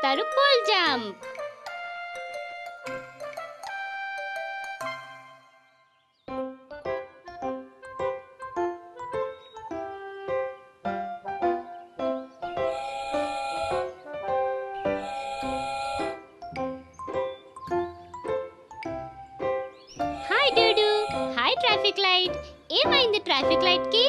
చేస్తారు pole jump hi dude hi traffic light ఏమైంది traffic light కి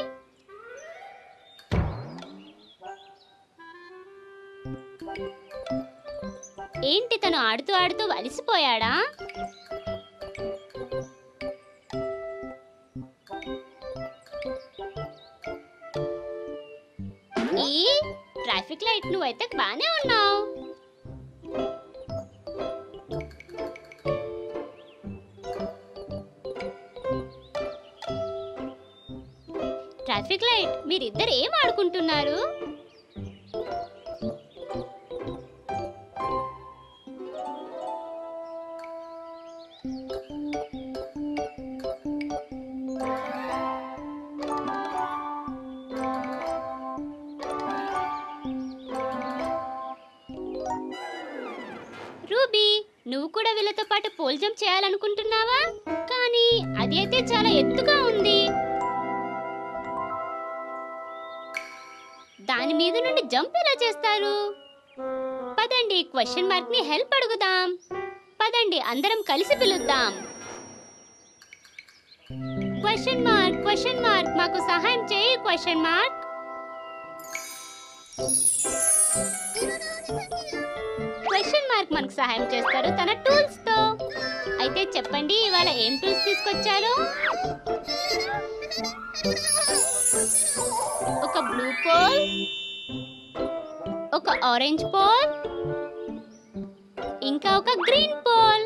ఏంటి తను ఆడుతూ ఆడుతూ అలసిపోయాడా ఈ ట్రాఫిక్ లైట్ నువ్వైతే బానే ఉన్నావు ట్రాఫిక్ లైట్ మీరిద్దరు ఏం ఆడుకుంటున్నారు రూబీ నువ్వు కూడా వీళ్ళతో పాటు పోల్ జంప్ చేయాలనుకుంటున్నావా కానీ అది అయితే చాలా ఎత్తుగా ఉంది దాని మీద నుండి జంప్ ఎలా చేస్తారు పదండి క్వశ్చన్ మార్క్ ని హెల్ప్ అడుగుదాం పదండి అందరం కలిసి పిలుద్దాం క్వశ్చన్ మార్క్ క్వశ్చన్ మార్క్ మాకు సహాయం చేయి క్వశ్చన్ మార్క్ క్వశ్చన్ మార్క్ మనకు సహాయం చేస్తారు తన టూల్స్ తో అయితే చెప్పండి ఇవాళ ఏం టూల్స్ తీసుకొచ్చారు ఒక బ్లూ పోల్ ఒక ఆరెంజ్ పోల్ ఇంకా ఒక గ్రీన్ పోల్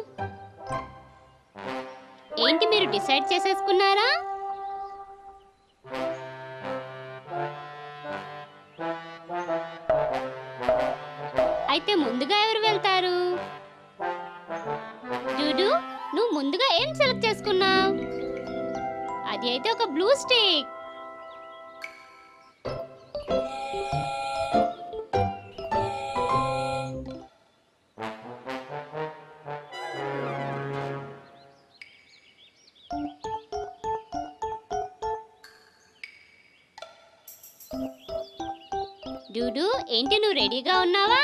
ఏంటి మీరు డిసైడ్ చేసేసుకున్నారా అయితే ముందుగా ఎవరు వెళ్తారు డూడు నువ్వు ముందుగా ఏం సెలెక్ట్ చేసుకున్నావు అది అయితే ఒక బ్లూ స్టిక్ డూడు ఏంటి నువ్వు రెడీగా ఉన్నావా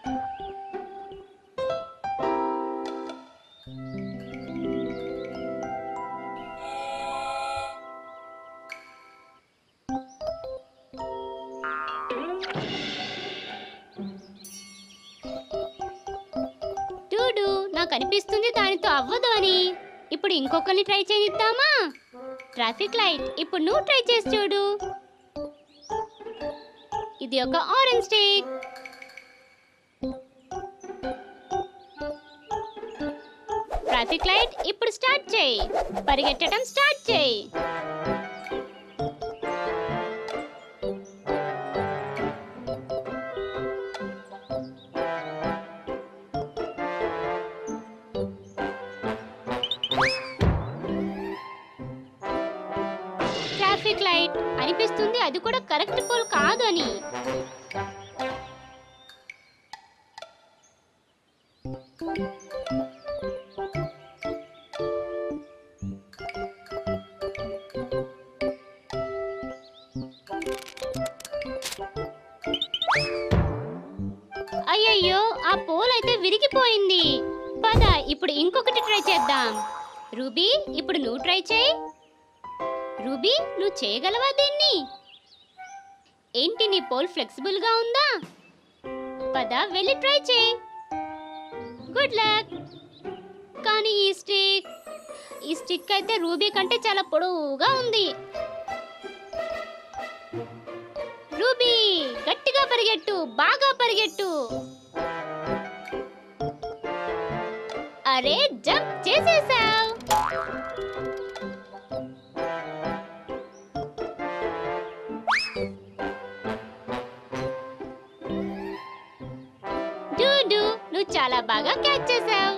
డూడు నాకు అనిపిస్తుంది దానితో అవ్వదు అని ఇప్పుడు ఇంకొకరిని ట్రై చేయిద్దామా ట్రాఫిక్ లైట్ ఇప్పుడు నువ్వు ట్రై చేసి చూడు ఇది ఒక ఆరెంజ్ స్టిక్ ట్రాఫిక్ లైట్ ఇప్పుడు స్టార్ట్ చేయి పరిగెట్టడం స్టార్ట్ చేయి ట్రాఫిక్ లైట్ అనిపిస్తుంది అది కూడా కరెక్ట్ పోల్ కాదు అని అయ్యయ్యో ఆ పోల్ అయితే విరిగిపోయింది పద ఇప్పుడు ఇంకొకటి ట్రై చేద్దాం రూబీ ఇప్పుడు నువ్వు ట్రై చేయి రూబీ నువ్వు చేయగలవా దీన్ని ఏంటి నీ పోల్ ఫ్లెక్సిబుల్ గా ఉందా పద వెళ్ళి ట్రై చేయి గుడ్ లక్ కానీ ఈ స్టిక్ ఈ స్టిక్ అయితే రూబీ కంటే చాలా పొడవుగా ఉంది రూబీ గట్టిగా పరిగెట్టు బాగా పరిగెట్టు అరే జంప్ చేసేసావు డూడు నువ్వు చాలా బాగా క్యాచ్ చేసావు